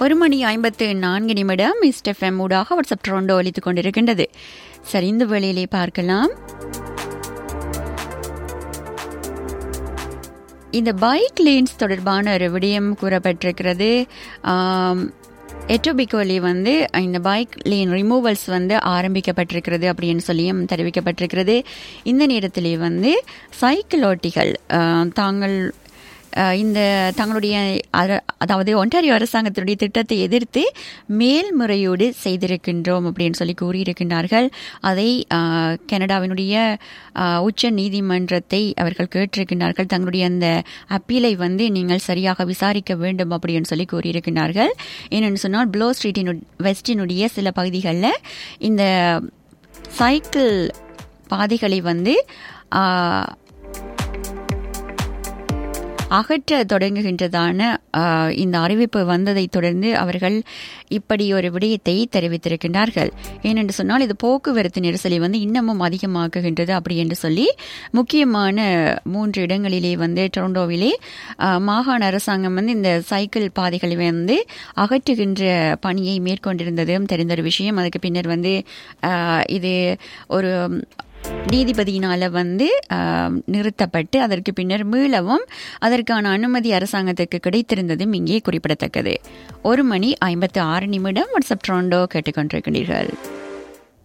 ஒரு மணி ஐம்பத்து நான்கு நிமிடம் மிஸ்ட் எஃப்எம் ஊடாக வாட்ஸ்அப் ட்ரோண்டோ ஒலித்துக் கொண்டிருக்கின்றது சரி இந்த வேளையிலே பார்க்கலாம் இந்த பைக் லேன்ஸ் தொடர்பான ஒரு விடயம் கூறப்பட்டிருக்கிறது ஆம், எட்டோபிகோலி வந்து இந்த பைக் லேன் ரிமூவல்ஸ் வந்து ஆரம்பிக்கப்பட்டிருக்கிறது அப்படின்னு சொல்லியும் தெரிவிக்கப்பட்டிருக்கிறது இந்த நேரத்திலே வந்து சைக்கிள் ஓட்டிகள் ஆ, தாங்கள் ஆ, இந்த தங்களுடைய அர- அதாவது ஒன்டாரியோ அரசாங்கத்தினுடைய திட்டத்தை எதிர்த்து மேல்முறையீடு செய்திருக்கின்றோம் அப்படின்னு சொல்லி கூறியிருக்கின்றார்கள் அதை ஆ, கனடாவினுடைய ஆ, உச்ச நீதிமன்றத்தை அவர்கள் கேட்டிருக்கின்றார்கள் தங்களுடைய அந்த அப்பீலை வந்து நீங்கள் சரியாக விசாரிக்க வேண்டும் அப்படின்னு சொல்லி கூறியிருக்கின்றார்கள் ஏனென்று சொன்னால் ப்ளோ ஸ்ட்ரீட்டினு வெஸ்டினுடைய சில பகுதிகளில் இந்த சைக்கிள் பாதைகளை வந்து ஆ, அகற்ற தொடங்குகின்றதான ஆ, இந்த அறிவிப்பு வந்ததை தொடர்ந்து அவர்கள் இப்படி ஒரு விடயத்தை தெரிவித்திருக்கின்றார்கள் ஏனென்று சொன்னால் இது போக்குவரத்து நெரிசலை வந்து இன்னமும் அதிகமாக்குகின்றது அப்படி என்று சொல்லி முக்கியமான மூன்று இடங்களிலே வந்து டொரண்டோவிலே ஆ, மாகாண அரசாங்கம் வந்து இந்த சைக்கிள் பாதைகளை வந்து அகற்றுகின்ற பணியை மேற்கொண்டிருந்ததும் தெரிந்த ஒரு விஷயம் அதுக்கு பின்னர் வந்து ஆ, இது ஒரு நீதிபதியினால வந்து ஆம், நிறுத்தப்பட்டு அதற்கு பின்னர் மீளவும் அதற்கான அனுமதி அரசாங்கத்துக்கு கிடைத்திருந்ததும் இங்கே குறிப்பிடத்தக்கது ஒரு மணி ஐம்பத்து ஆறு நிமிடம் வாட்ஸ்அப் ட்ரோண்டோ கேட்டுக்கொண்டிருக்கிறீர்கள்